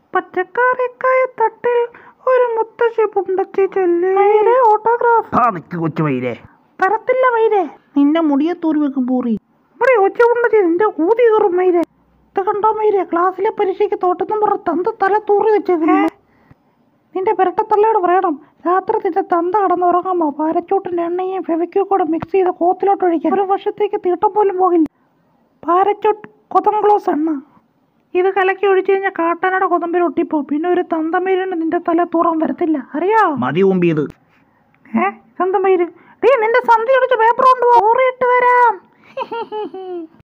പച്ചക്കറിക്കായ തട്ടിൽ ഒരു മുത്തശ്ശി പുണ്ടച്ചി ചൊല്ലി മയിലെ ഓട്ടോഗ്രാഫ് ആ നിക്ക് കൊച്ചു മയിലേ തരത്തില്ല മയിലെ നിന്റെ മുടിയെ തൂരി വെക്കും പൂറി ഇവിടെ ഒച്ച പുണ്ടച്ചി നിന്റെ ഊതി കയറും മയിലെ ഇത് കണ്ടോ മയിലെ ക്ലാസ്സിലെ പരീക്ഷയ്ക്ക് തോട്ടത്തും പറ തന്ത തല തൂറി വെച്ചേക്കുന്നു നിന്റെ പെരട്ടത്തള്ളയോട് പറയണം രാത്രി നിന്റെ തന്ത കടന്നുറങ്ങാമോ പാരച്ചൂട്ടിന്റെ എണ്ണയും ഫെവിക്യൂ കൂടെ മിക്സ് ചെയ്ത് കോത്തിലോട്ട് ഒഴിക്കാൻ ഒരു വർഷത്തേക്ക് തീട്ടം പോലും പോകില്ല പാരച്ചൂട്ട് കൊതംഗ്ലോസ് എണ്ണ ഇത് കലക്കി ഒഴിച്ചു കഴിഞ്ഞാൽ കാട്ടാനയുടെ കൊതമ്പിൽ ഒട്ടിപ്പോ പിന്നെ ഒരു തന്തമീരിന് നിന്റെ തല തൂറാൻ വരത്തില്ല അറിയാ മതി ഊമ്പിയത് ഏ തന്തമീര് ഡീ നിന്റെ സന്ധി ഒടിച്ച പേപ്പർ കൊണ്ടുപോ ഊറിയിട്ട് വരാം